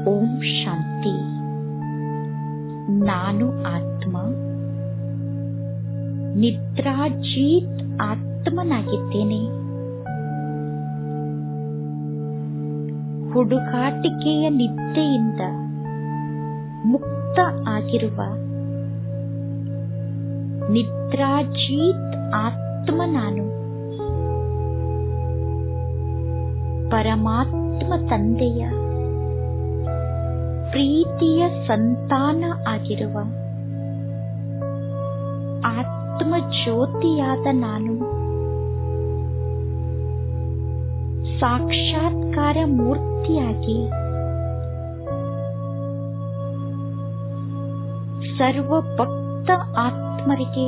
ಓಂ ಶಾಂತಿ ನಾನು ಆತ್ಮ ನಿದ್ರಾಜೀತ್ ಆತ್ಮನಾಗಿದ್ದೇನೆ ಹುಡುಗಾಟಿಕೆಯ ನಿದ್ದೆಯಿಂದ ಮುಕ್ತ ಆಗಿರುವ ನಿದ್ರಾಜೀತ್ ಆತ್ಮ ನಾನು ಪರಮಾತ್ಮ ತಂದೆಯ ಪ್ರೀತಿಯ ಸಂತಾನ ಆಗಿರುವ ಆತ್ಮ ಜ್ಯೋತಿಯಾದ ನಾನು ಸಾಕ್ಷಾತ್ಕಾರ ಮೂರ್ತಿಯಾಗಿ ಸರ್ವ ಭಕ್ತ ಆತ್ಮರಿಗೆ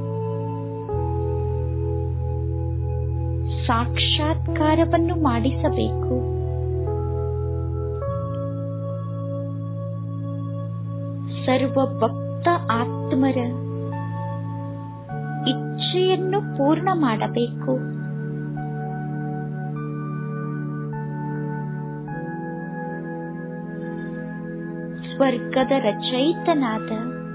ಸಾಕ್ಷಾತ್ಕಾರವನ್ನು ಮಾಡಿಸಬೇಕು ಸರ್ವ ಭಕ್ತ ಆತ್ಮರ ಇಚ್ಛೆಯನ್ನು ಪೂರ್ಣ ಮಾಡಬೇಕು ಸ್ವರ್ಗದ ರಚಯಿತನಾದ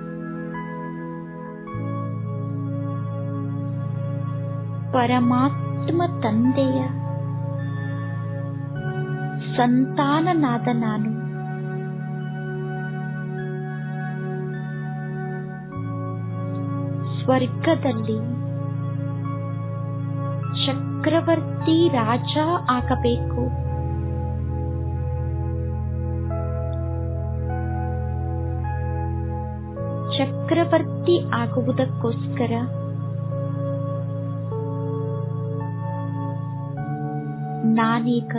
ಪರಮಾತ್ಮ ತಂದೆಯ ಸಂತಾನನಾದ ನಾನು ಸ್ವರ್ಗದಲ್ಲಿ ಚಕ್ರವರ್ತಿ ರಾಜ ಆಗಬೇಕು ಚಕ್ರವರ್ತಿ ಆಗುವುದಕ್ಕೋಸ್ಕರ ನಾನೀಗ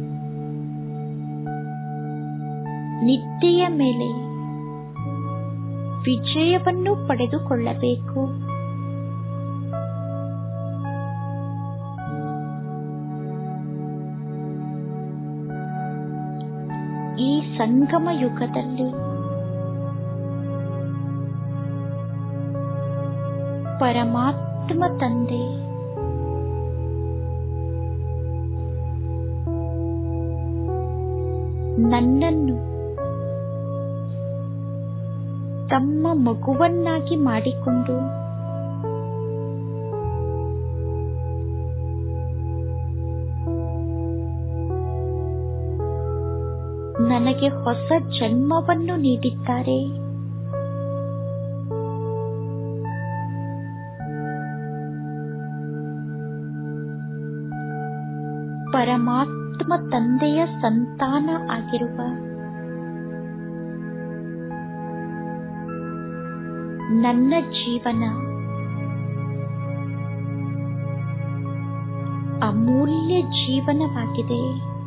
ನಿದ್ದೆಯ ಮೇಲೆ ವಿಜಯವನ್ನು ಪಡೆದುಕೊಳ್ಳಬೇಕು ಈ ಸಂಗಮ ಯುಗದಲ್ಲಿ ಪರಮಾತ್ಮ ತಂದೆ ನನ್ನನ್ನು ತಮ್ಮ ಮಗುವನ್ನಾಗಿ ಮಾಡಿಕೊಂಡು ನನಗೆ ಹೊಸ ಜನ್ಮವನ್ನು ನೀಡಿದ್ದಾರೆ ಪರಮಾತ್ಮ ತಂದೆಯ ಸಂತಾನ ಆಗಿರುವ ನನ್ನ ಜೀವನ ಅಮೂಲ್ಯ ಜೀವನವಾಗಿದೆ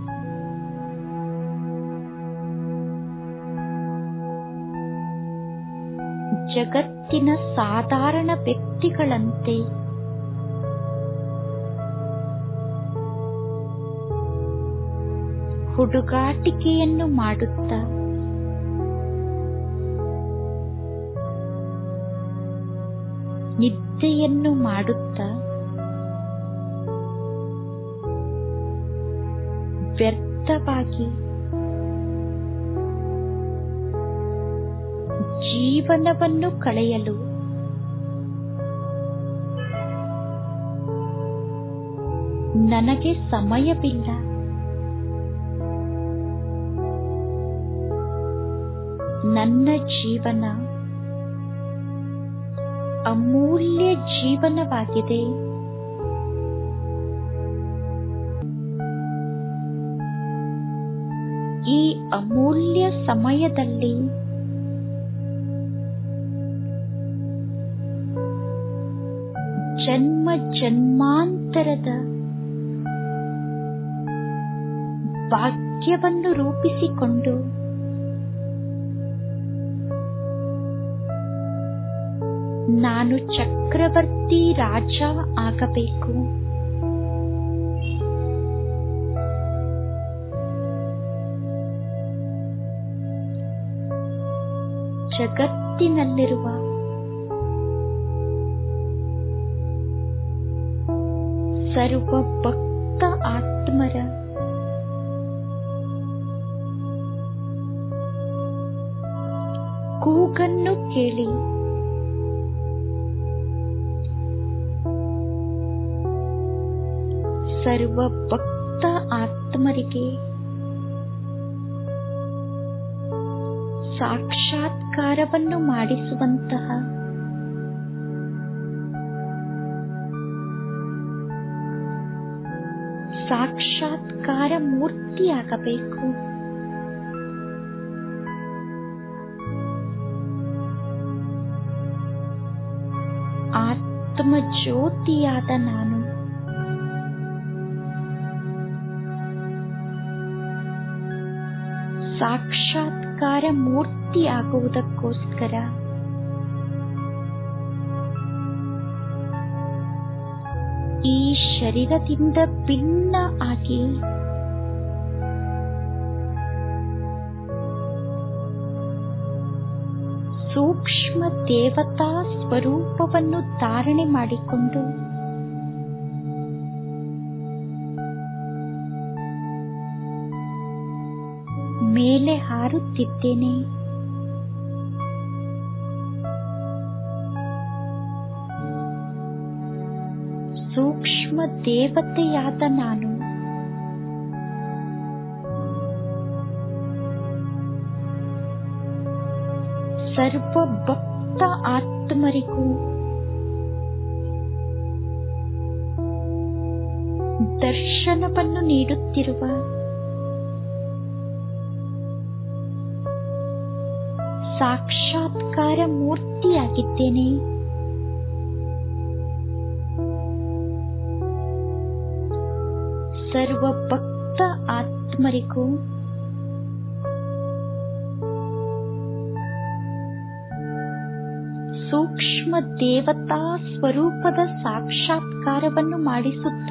ಜಗತ್ತಿನ ಸಾಧಾರಣ ವ್ಯಕ್ತಿಗಳಂತೆ ಹುಡುಗಾಟಿಕೆಯನ್ನು ಮಾಡುತ್ತಾ ನಿದ್ದೆಯನ್ನು ಮಾಡುತ್ತಾ ವ್ಯರ್ಥವಾಗಿ ಜೀವನವನ್ನು ಕಳೆಯಲು ನನಗೆ ಸಮಯವಿಲ್ಲ ನನ್ನ ಜೀವನ ಅಮೂಲ್ಯ ಜೀವನವಾಗಿದೆ ಈ ಅಮೂಲ್ಯ ಸಮಯದಲ್ಲಿ ಜನ್ಮ ಜನ್ಮಾಂತರದ ಭಾಗ್ಯವನ್ನು ರೂಪಿಸಿಕೊಂಡು ನಾನು ಚಕ್ರವರ್ತಿ ರಾಜ ಆಗಬೇಕು ಜಗತ್ತಿನಲ್ಲಿರುವ ಸರ್ವ ಭಕ್ತ ಆತ್ಮರ ಕೂಗನ್ನು ಕೇಳಿ ಸರ್ವ ಭಕ್ತ ಆತ್ಮರಿಗೆ ಸಾಕ್ಷಾತ್ಕಾರವನ್ನು ಮಾಡಿಸುವಂತಹ ಸಾಕ್ಷಾತ್ಕಾರ ಮೂರ್ತಿಯಾಗಬೇಕು ಆತ್ಮ ಜ್ಯೋತಿಯಾದ ನಾನು ಸಾಕ್ಷಾತ್ಕಾರ ಮೂರ್ತಿಯಾಗುವುದಕ್ಕೋಸ್ಕರ ಈ ಶರೀರದಿಂದ ಭಿನ್ನ ಆಗಿ ಸೂಕ್ಷ್ಮ ದೇವತಾ ಸ್ವರೂಪವನ್ನು ಧಾರಣೆ ಮಾಡಿಕೊಂಡು ಮೇಲೆ ಹಾರುತ್ತಿದ್ದೇನೆ ಸೂಕ್ಷ್ಮ ದೇವತೆಯಾದ ನಾನು ಸರ್ವ ಭಕ್ತ ಆತ್ಮರಿಗೂ ದರ್ಶನವನ್ನು ನೀಡುತ್ತಿರುವ ಸಾಕ್ಷಾತ್ಕಾರ ಮೂರ್ತಿಯಾಗಿದ್ದೇನೆ ಸರ್ವ ಭಕ್ತ ಆತ್ಮರಿಗೂ ಸೂಕ್ಷ್ಮ ದೇವತಾ ಸ್ವರೂಪದ ಸಾಕ್ಷಾತ್ಕಾರವನ್ನು ಮಾಡಿಸುತ್ತ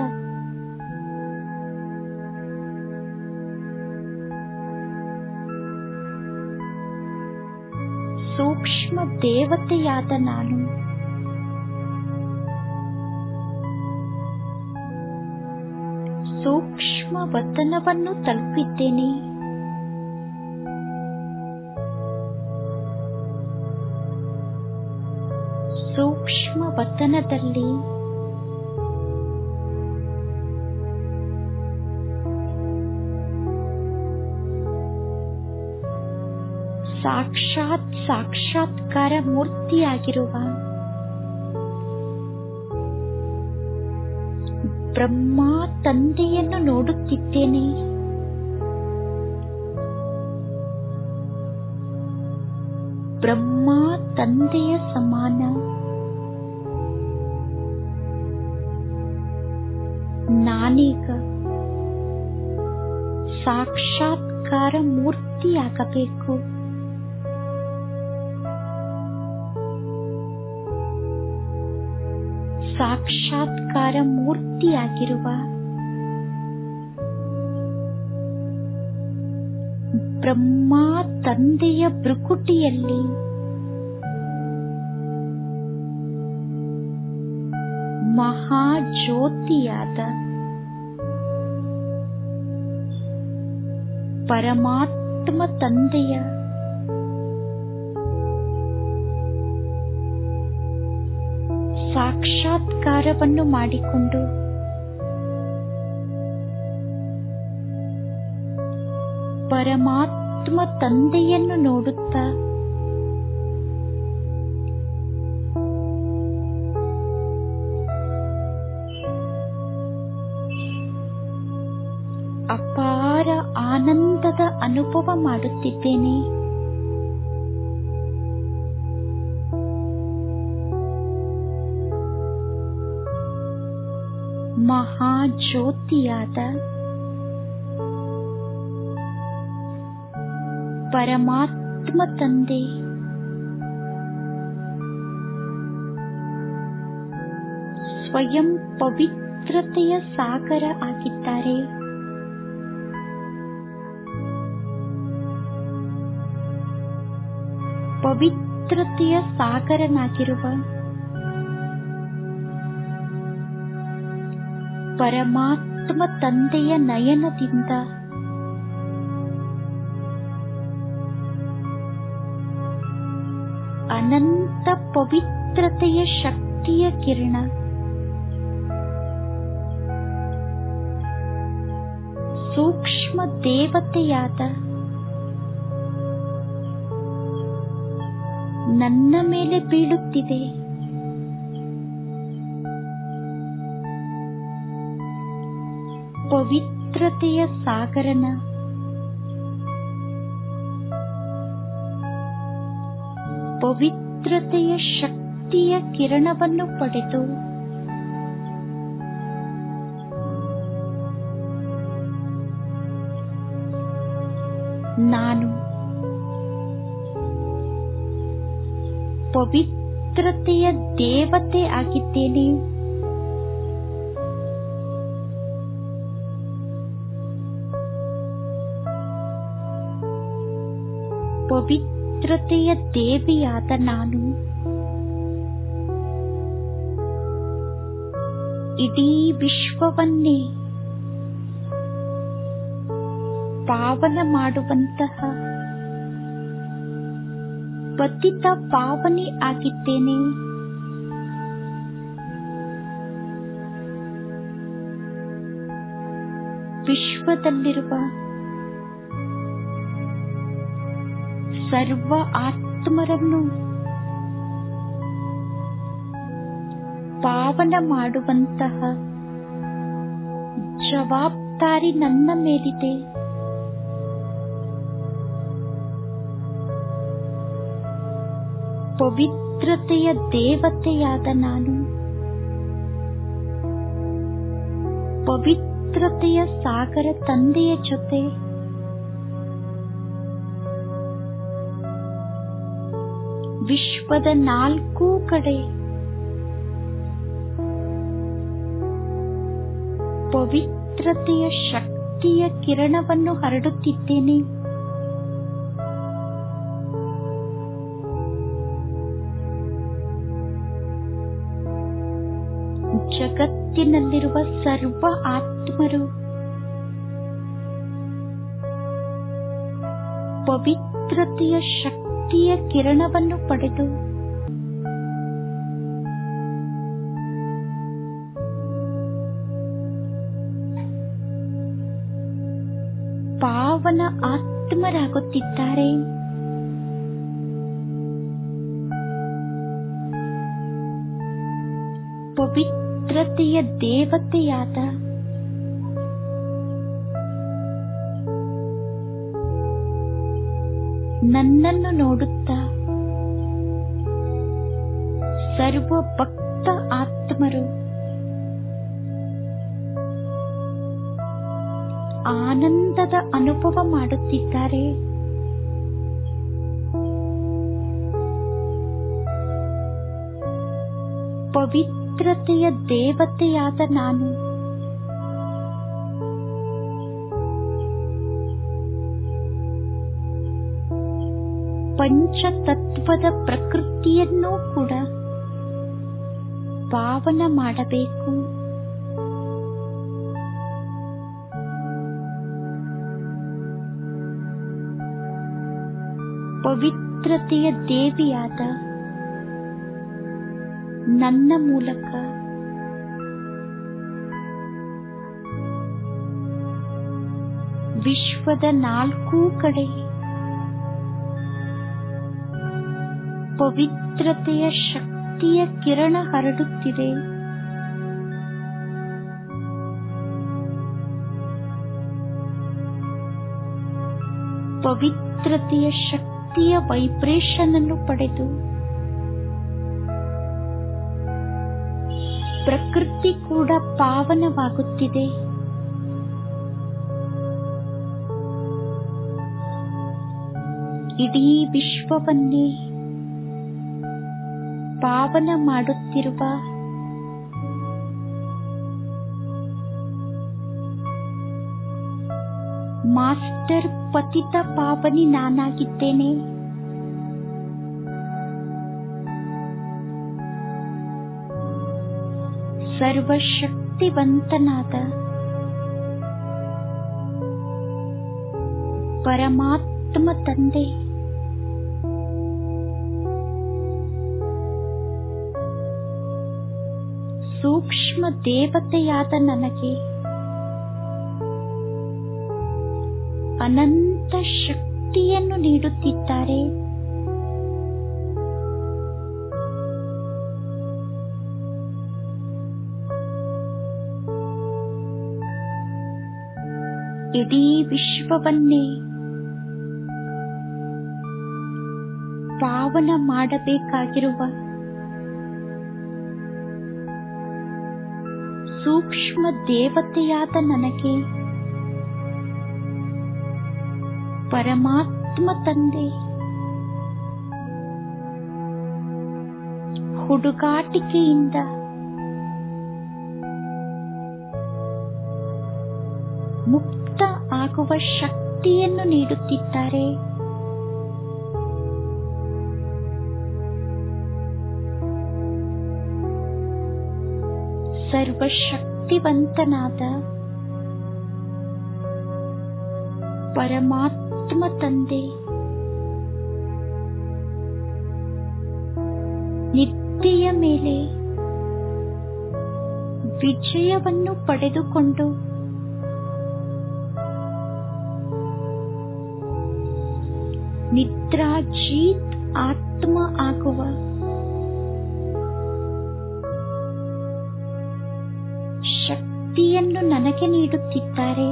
ಸೂಕ್ಷ್ಮ ದೇವತೆಯಾದ ನಾನು ಸೂಕ್ಷ್ಮ ವತನವನ್ನು ತಲುಪಿದ್ದೇನೆ ಸೂಕ್ಷ್ಮ ವತನದಲ್ಲಿ ಸಾಕ್ಷಾತ್ ಸಾಕ್ಷಾತ್ಕಾರ ಮೂರ್ತಿಯಾಗಿರುವ ಬ್ರಹ್ಮ ತಂದೆಯನ್ನು ನೋಡುತ್ತಿದ್ದೇನೆ ಬ್ರಹ್ಮ ತಂದೆಯ ಸಮಾನ ನಾನೀಗ ಸಾಕ್ಷಾತ್ಕಾರ ಮೂರ್ತಿಯಾಗಬೇಕು ಸಾಕ್ಷಾತ್ಕಾರ ಮೂರ್ತಿಯಾಗಿರುವ ಬ್ರಹ್ಮ ತಂದೆಯ ಭೃಕುಟಿಯಲ್ಲಿ ಮಹಾಜ್ಯೋತಿಯಾದ ಪರಮಾತ್ಮ ತಂದೆಯ ಸಾಕ್ಷಾತ್ಕಾರವನ್ನು ಮಾಡಿಕೊಂಡು ಪರಮಾತ್ಮ ತಂದೆಯನ್ನು ನೋಡುತ್ತಾ ಅಪಾರ ಆನಂದದ ಅನುಭವ ಮಾಡುತ್ತಿದ್ದೇನೆ ಮಹಾಜ್ಯೋತಿಯಾದ ಪರಮಾತ್ಮ ತಂದೆ ಸ್ವಯಂ ಪವಿತ್ರತೆಯ ಸಾಗರ ಆಗಿದ್ದಾರೆ ಪವಿತ್ರತೆಯ ಸಾಗರನಾಗಿರುವ ಪರಮಾತ್ಮ ತಂದೆಯ ನಯನದಿಂದ ಅನಂತ ಪವಿತ್ರತೆಯ ಶಕ್ತಿಯ ಕಿರಣ ಸೂಕ್ಷ್ಮ ದೇವತೆಯಾದ ನನ್ನ ಮೇಲೆ ಬೀಳುತ್ತಿದೆ ಪವಿತ್ರತೆಯ ಸಾಗರನ ಪವಿತ್ರತೆಯ ಶಕ್ತಿಯ ಕಿರಣವನ್ನು ಪಡೆದು ನಾನು ಪವಿತ್ರತೆಯ ದೇವತೆ ಆಗಿದ್ದೇನೆ ಪವಿತ್ರತೆಯ ದೇವಿಯಾದ ನಾನು ಇಡೀ ವಿಶ್ವವನ್ನೇ ಪಾವನ ಮಾಡುವಂತಹ ಪತಿತ ಪಾವನಿ ಆಗಿದ್ದೇನೆ ವಿಶ್ವದಲ್ಲಿರುವ ಸರ್ವ ಆತ್ಮರನ್ನು ಪಾವನ ಮಾಡುವಂತಹ ಜವಾಬ್ದಾರಿ ನನ್ನ ಮೇಲಿದೆ ಪವಿತ್ರತೆಯ ದೇವತೆಯಾದ ನಾನು ಪವಿತ್ರತೆಯ ಸಾಗರ ತಂದೆಯ ಜೊತೆ ವಿಶ್ವದ ನಾಲ್ಕೂ ಕಡೆ ಪವಿತ್ರತೆಯ ಶಕ್ತಿಯ ಕಿರಣವನ್ನು ಹರಡುತ್ತಿದ್ದೇನೆ ಜಗತ್ತಿನಲ್ಲಿರುವ ಸರ್ವ ಆತ್ಮರು ಪವಿತ್ರತೆಯ ಶಕ್ತಿಯ ಕಿರಣವನ್ನು ಪಡೆದು ಪಾವನ ಆತ್ಮರಾಗುತ್ತಿದ್ದಾರೆ ಪವಿತ್ರತೆಯ ದೇವತೆಯಾದ ನನ್ನನ್ನು ನೋಡುತ್ತಾ ಸರ್ವ ಭಕ್ತ ಆತ್ಮರು ಆನಂದದ ಅನುಭವ ಮಾಡುತ್ತಿದ್ದಾರೆ ಪವಿತ್ರತೆಯ ದೇವತೆಯಾದ ನಾನು ಪಂಚತತ್ವದ ಪ್ರಕೃತಿಯನ್ನೂ ಕೂಡ ಪಾವನ ಮಾಡಬೇಕು ಪವಿತ್ರತೆಯ ದೇವಿಯಾದ ನನ್ನ ಮೂಲಕ ವಿಶ್ವದ ನಾಲ್ಕೂ ಕಡೆ ಪವಿತ್ರತೆಯ ಶಕ್ತಿಯ ಕಿರಣ ಹರಡುತ್ತಿದೆ ಪವಿತ್ರತೆಯ ಶಕ್ತಿಯ ವೈಬ್ರೇಷನ್ ಅನ್ನು ಪಡೆದು ಪ್ರಕೃತಿ ಕೂಡ ಪಾವನವಾಗುತ್ತಿದೆ ಇಡೀ ವಿಶ್ವವನ್ನೇ ಪಾವನ ಮಾಡುತ್ತಿರುವ ಮಾಸ್ಟರ್ ಪತಿತ ಪಾವನಿ ನಾನಾಗಿದ್ದೇನೆ ಸರ್ವಶಕ್ತಿವಂತನಾದ ಪರಮಾತ್ಮ ತಂದೆ ಸೂಕ್ಷ್ಮ ದೇವತೆಯಾದ ನನಗೆ ಅನಂತ ಶಕ್ತಿಯನ್ನು ನೀಡುತ್ತಿದ್ದಾರೆ ಇಡೀ ವಿಶ್ವವನ್ನೇ ಪಾವನ ಮಾಡಬೇಕಾಗಿರುವ ಸೂಕ್ಷ್ಮ ದೇವತೆಯಾದ ನನಗೆ ಪರಮಾತ್ಮ ತಂದೆ ಹುಡುಗಾಟಿಕೆಯಿಂದ ಮುಕ್ತ ಆಗುವ ಶಕ್ತಿಯನ್ನು ನೀಡುತ್ತಿದ್ದಾರೆ ಸರ್ವಶಕ್ತಿವಂತನಾದ ಪರಮಾತ್ಮ ತಂದೆ ನಿದ್ದೆಯ ಮೇಲೆ ವಿಜಯವನ್ನು ಪಡೆದುಕೊಂಡು ನಿದ್ರಾಜೀತ್ ಆತ್ಮ ಆಗುವ ಶಕ್ತಿಯನ್ನು ನನಗೆ ನೀಡುತ್ತಿದ್ದಾರೆ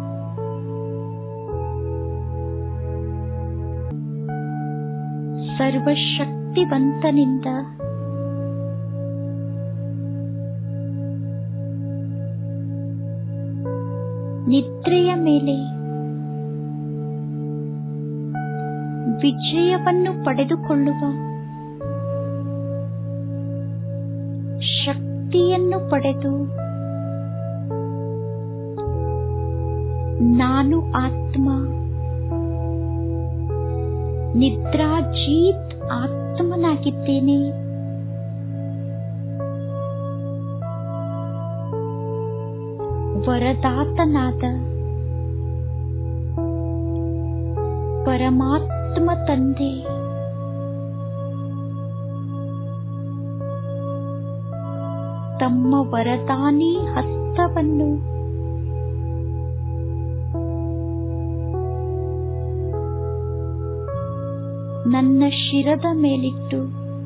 ಸರ್ವಶಕ್ತಿವಂತನಿಂದ ನಿದ್ರೆಯ ಮೇಲೆ ವಿಜಯವನ್ನು ಪಡೆದುಕೊಳ್ಳುವ ಶಕ್ತಿಯನ್ನು ಪಡೆದು ನಾನು ಆತ್ಮ ನಿದ್ರಾಜೀತ್ ಆತ್ಮನಾಗಿದ್ದೇನೆ ವರದಾತನಾದ ಪರಮಾತ್ಮ ತಂದೆ ತಮ್ಮ ವರದಾನಿ ಹಸ್ತವನ್ನು ನನ್ನ ಶಿರದ ಮೇಲಿಟ್ಟು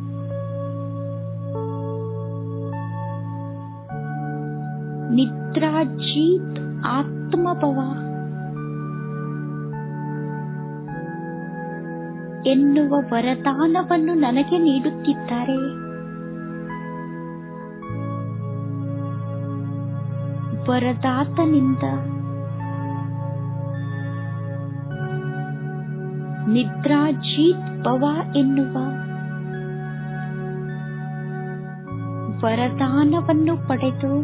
ನಿದ್ರಾಜೀತ್ ಆತ್ಮಭವ ಎನ್ನುವ ವರದಾನವನ್ನು ನನಗೆ ನೀಡುತ್ತಿದ್ದಾರೆ ವರದಾತನಿಂದ ನಿದ್ರಾಜೀತ್ ಭವ ಎನ್ನುವ ವರದಾನವನ್ನು ಪಡೆದು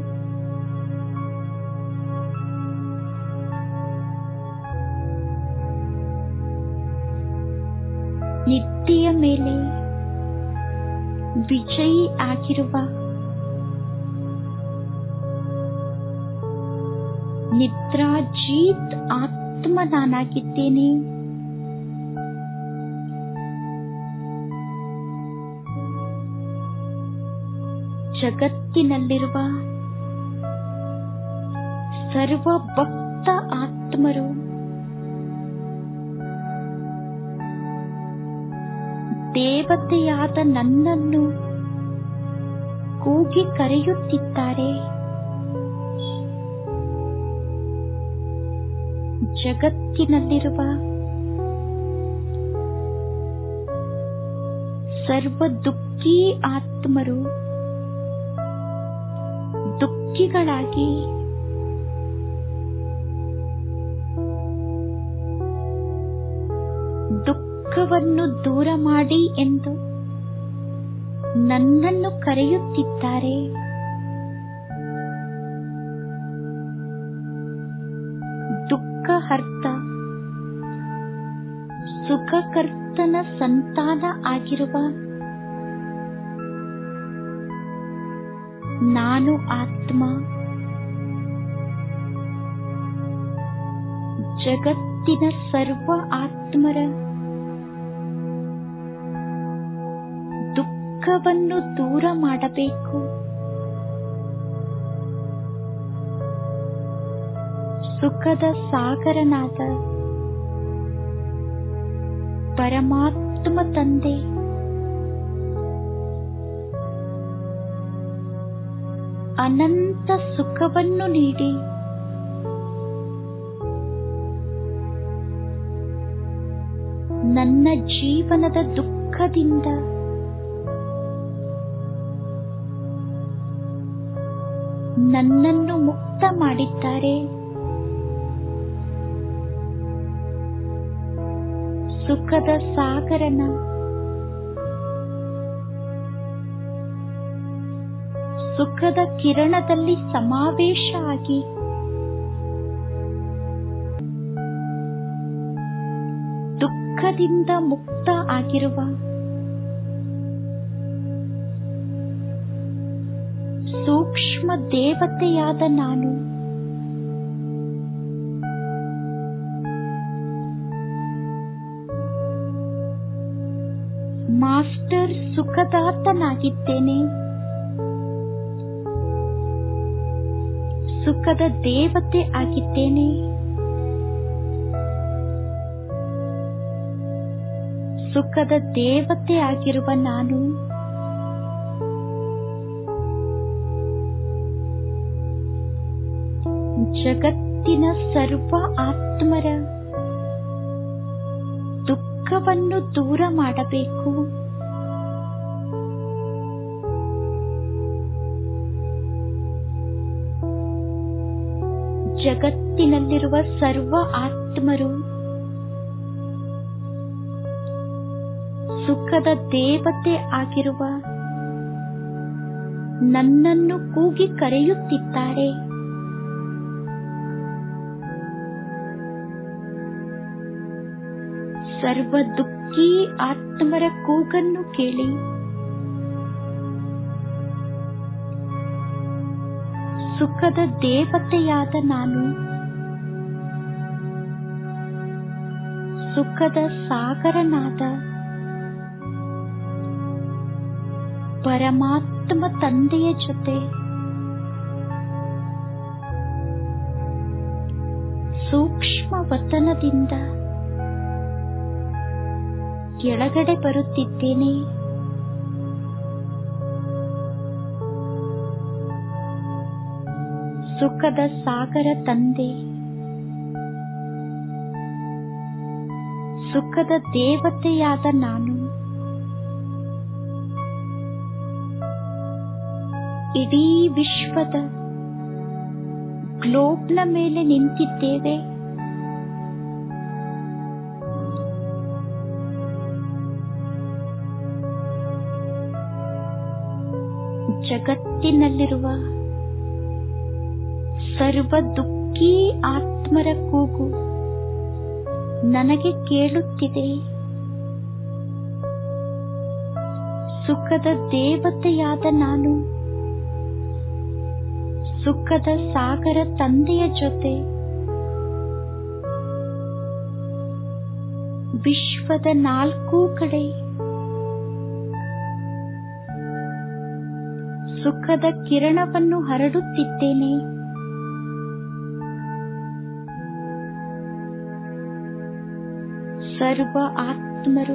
ನಿದ್ದೆಯ ಮೇಲೆ ವಿಜಯಿ ಆಗಿರುವ ನಿದ್ರಾಜೀತ್ ಆತ್ಮ ನಾನಾಗಿದ್ದೇನೆ ಜಗತ್ತಿನಲ್ಲಿರುವ ಸರ್ವ ಭಕ್ತ ಆತ್ಮರು ದೇವತೆಯಾದ ನನ್ನನ್ನು ಕೂಗಿ ಕರೆಯುತ್ತಿದ್ದಾರೆ ಜಗತ್ತಿನಲ್ಲಿರುವ ಸರ್ವ ದುಃಖಿ ಆತ್ಮರು ದುಃಖಿಗಳಾಗಿ ದುಃಖವನ್ನು ದೂರ ಮಾಡಿ ಎಂದು ನನ್ನನ್ನು ಕರೆಯುತ್ತಿದ್ದಾರೆ ದುಃಖಹರ್ತ ಸುಖಕರ್ತನ ಸಂತಾನ ಆಗಿರುವ ನಾನು ಆತ್ಮ ಜಗತ್ತಿನ ಸರ್ವ ಆತ್ಮರ ದುಃಖವನ್ನು ದೂರ ಮಾಡಬೇಕು ಸುಖದ ಸಾಗರನಾದ ಪರಮಾತ್ಮ ತಂದೆ ಅನಂತ ಸುಖವನ್ನು ನೀಡಿ ನನ್ನ ಜೀವನದ ದುಃಖದಿಂದ ನನ್ನನ್ನು ಮುಕ್ತ ಮಾಡಿದ್ದಾರೆ ಸುಖದ ಸಾಗರನ ಸುಖದ ಕಿರಣದಲ್ಲಿ ಸಮಾವೇಶ ಆಗಿ ದುಃಖದಿಂದ ಮುಕ್ತ ಆಗಿರುವ ಸೂಕ್ಷ್ಮ ದೇವತೆಯಾದ ನಾನು ಮಾಸ್ಟರ್ ಸುಖದಾತನಾಗಿದ್ದೇನೆ ಸುಖದ ದೇವತೆ ಆಗಿದ್ದೇನೆ ಸುಖದ ದೇವತೆ ಆಗಿರುವ ನಾನು ಜಗತ್ತಿನ ಸರ್ವ ಆತ್ಮರ ದುಃಖವನ್ನು ದೂರ ಮಾಡಬೇಕು ಜಗತ್ತಿನಲ್ಲಿರುವ ಸರ್ವ ಆತ್ಮರು ಸುಖದ ದೇವತೆ ಆಗಿರುವ ನನ್ನನ್ನು ಕೂಗಿ ಕರೆಯುತ್ತಿದ್ದಾರೆ ಸರ್ವ ದುಃಖಿ ಆತ್ಮರ ಕೂಗನ್ನು ಕೇಳಿ ಸುಖದ ದೇವತೆಯಾದ ನಾನು ಸುಖದ ಸಾಗರನಾದ ಪರಮಾತ್ಮ ತಂದೆಯ ಜೊತೆ ಸೂಕ್ಷ್ಮ ವತನದಿಂದ ಕೆಳಗಡೆ ಬರುತ್ತಿದ್ದೇನೆ ಸುಖದ ಸಾಗರ ತಂದೆ ಸುಖದ ದೇವತೆಯಾದ ನಾನು ಇಡೀ ವಿಶ್ವದ ಗ್ಲೋಬ್ನ ಮೇಲೆ ನಿಂತಿದ್ದೇವೆ ಜಗತ್ತಿನಲ್ಲಿರುವ ಸರ್ವ ದುಃಖಿ ಆತ್ಮರ ಕೂಗು ನನಗೆ ಕೇಳುತ್ತಿದೆ ಸುಖದ ದೇವತೆಯಾದ ನಾನು ಸುಖದ ಸಾಗರ ತಂದೆಯ ಜೊತೆ ವಿಶ್ವದ ನಾಲ್ಕೂ ಕಡೆ ಸುಖದ ಕಿರಣವನ್ನು ಹರಡುತ್ತಿದ್ದೇನೆ ಸರ್ವ ಆತ್ಮರು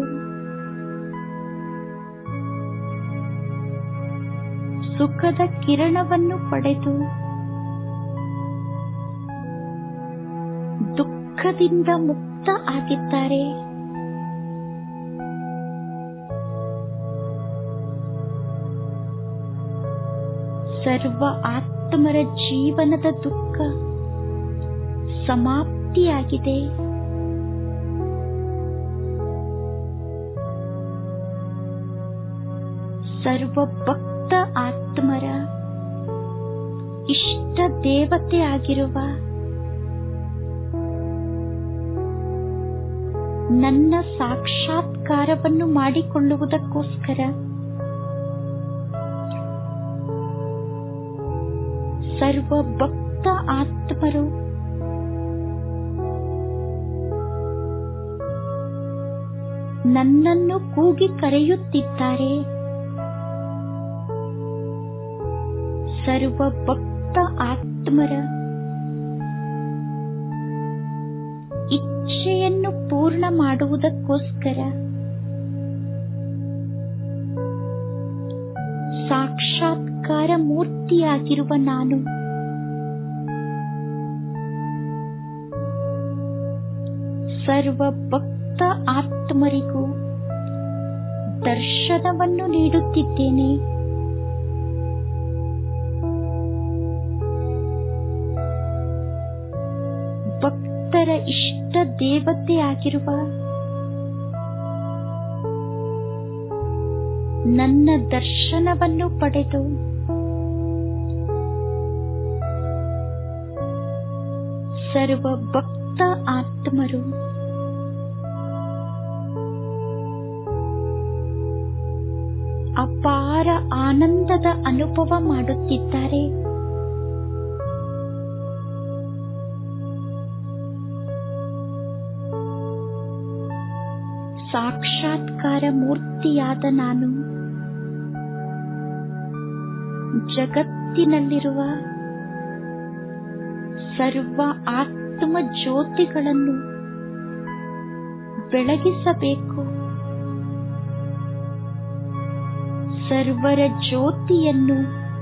ಸುಖದ ಕಿರಣವನ್ನು ಪಡೆದು ದುಃಖದಿಂದ ಮುಕ್ತ ಆಗಿದ್ದಾರೆ ಸರ್ವ ಆತ್ಮರ ಜೀವನದ ದುಃಖ ಸಮಾಪ್ತಿಯಾಗಿದೆ ಸರ್ವ ಭಕ್ತ ಆತ್ಮರ ಇಷ್ಟ ದೇವತೆ ಆಗಿರುವ ನನ್ನ ಸಾಕ್ಷಾತ್ಕಾರವನ್ನು ಮಾಡಿಕೊಳ್ಳುವುದಕ್ಕೋಸ್ಕರ ಸರ್ವ ಭಕ್ತ ಆತ್ಮರು ನನ್ನನ್ನು ಕೂಗಿ ಕರೆಯುತ್ತಿದ್ದಾರೆ ಸರ್ವ ಭಕ್ತ ಆತ್ಮರ ಇಚ್ಛೆಯನ್ನು ಪೂರ್ಣ ಮಾಡುವುದಕ್ಕೋಸ್ಕರ ಸಾಕ್ಷಾತ್ಕಾರ ಮೂರ್ತಿಯಾಗಿರುವ ನಾನು ಸರ್ವ ಭಕ್ತ ಆತ್ಮರಿಗೂ ದರ್ಶನವನ್ನು ನೀಡುತ್ತಿದ್ದೇನೆ ಭಕ್ತರ ಇಷ್ಟ ದೇವತೆಯಾಗಿರುವ ನನ್ನ ದರ್ಶನವನ್ನು ಪಡೆದು ಸರ್ವ ಭಕ್ತ ಆತ್ಮರು ಅಪಾರ ಆನಂದದ ಅನುಭವ ಮಾಡುತ್ತಿದ್ದಾರೆ ಸಾಕ್ಷಾತ್ಕಾರ ಮೂರ್ತಿಯಾದ ನಾನು ಜಗತ್ತಿನಲ್ಲಿರುವ ಸರ್ವ ಆತ್ಮ ಜ್ಯೋತಿಗಳನ್ನು ಬೆಳಗಿಸಬೇಕು ಸರ್ವರ ಜ್ಯೋತಿಯನ್ನು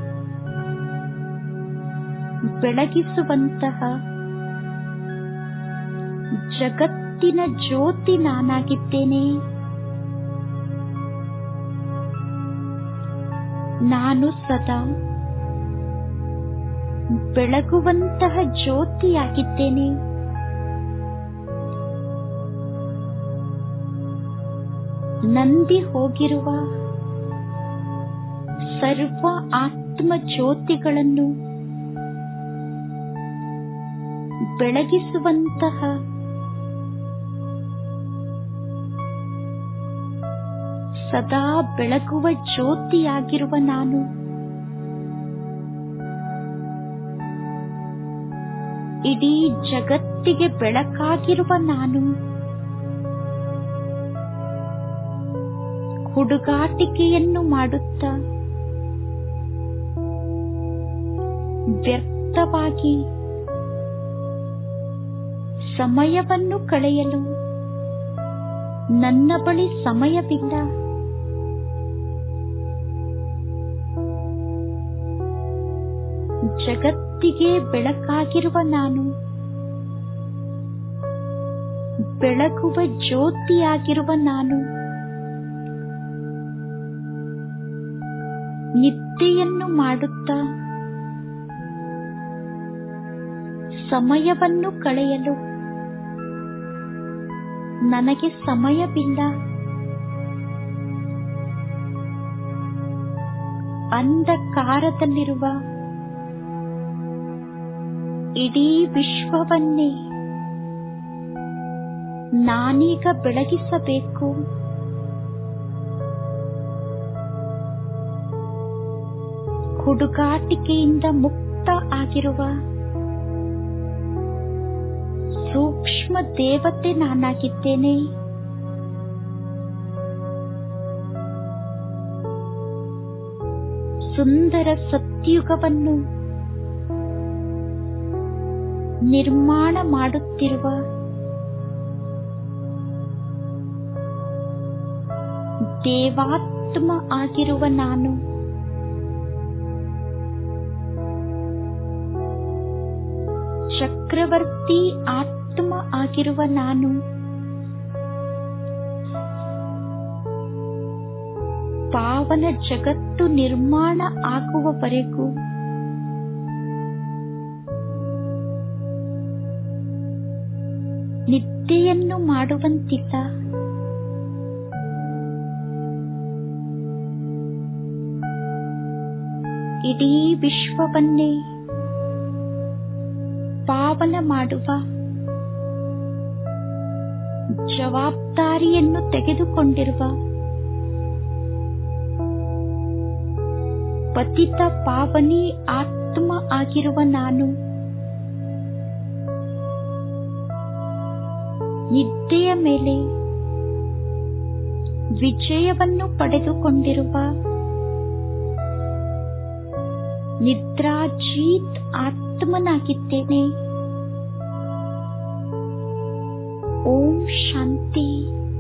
ಬೆಳಗಿಸುವಂತಹ ಜಗತ್ತಿನ ಜ್ಯೋತಿ ನಾನಾಗಿದ್ದೇನೆ ನಾನು ಸದಾ ಬೆಳಗುವಂತಹ ಜ್ಯೋತಿಯಾಗಿದ್ದೇನೆ ನಂದಿ ಹೋಗಿರುವ ಸರ್ವ ಆತ್ಮ ಜ್ಯೋತಿಗಳನ್ನು ಬೆಳಗಿಸುವಂತಹ ಸದಾ ಬೆಳಗುವ ಜ್ಯೋತಿಯಾಗಿರುವ ನಾನು ಇಡೀ ಜಗತ್ತಿಗೆ ಬೆಳಕಾಗಿರುವ ನಾನು ಹುಡುಗಾಟಿಕೆಯನ್ನು ಮಾಡುತ್ತಾ ವ್ಯರ್ಥವಾಗಿ ಸಮಯವನ್ನು ಕಳೆಯಲು ನನ್ನ ಬಳಿ ಸಮಯವಿಲ್ಲ ಜಗತ್ತಿಗೆ ಬೆಳಕಾಗಿರುವ ನಾನು ಬೆಳಗುವ ಜ್ಯೋತಿಯಾಗಿರುವ ನಾನು ನಿದ್ದೆಯನ್ನು ಮಾಡುತ್ತಾ ಸಮಯವನ್ನು ಕಳೆಯಲು ನನಗೆ ಸಮಯವಿಲ್ಲ ಅಂಧಕಾರದಲ್ಲಿರುವ ಇಡೀ ವಿಶ್ವವನ್ನೇ ನಾನೀಗ ಬೆಳಗಿಸಬೇಕು ಹುಡುಗಾಟಿಕೆಯಿಂದ ಮುಕ್ತ ಆಗಿರುವ ಸೂಕ್ಷ್ಮ ದೇವತೆ ನಾನಾಗಿದ್ದೇನೆ ಸುಂದರ ಸತ್ಯುಗವನ್ನು ನಿರ್ಮಾಣ ಮಾಡುತ್ತಿರುವ ದೇವಾತ್ಮ ಆಗಿರುವ ನಾನು ಚಕ್ರವರ್ತಿ ಆತ್ಮ ಆಗಿರುವ ನಾನು ಪಾವನ ಜಗತ್ತು ನಿರ್ಮಾಣ ಆಗುವವರೆಗೂ ನಿದ್ದೆಯನ್ನು ಮಾಡುವಂತಿಲ್ಲ ಇಡೀ ವಿಶ್ವವನ್ನೇ ಪಾವನ ಮಾಡುವ ಜವಾಬ್ದಾರಿಯನ್ನು ತೆಗೆದುಕೊಂಡಿರುವ ಪತಿತ ಪಾವನಿ ಆತ್ಮ ಆಗಿರುವ ನಾನು ನಿದ್ದೆಯ ಮೇಲೆ ವಿಜಯವನ್ನು ಪಡೆದುಕೊಂಡಿರುವ ನಿದ್ರಾಜೀತ್ ಆತ್ಮನಾಗಿದ್ದೇನೆ ಓಂ ಶಾಂತಿ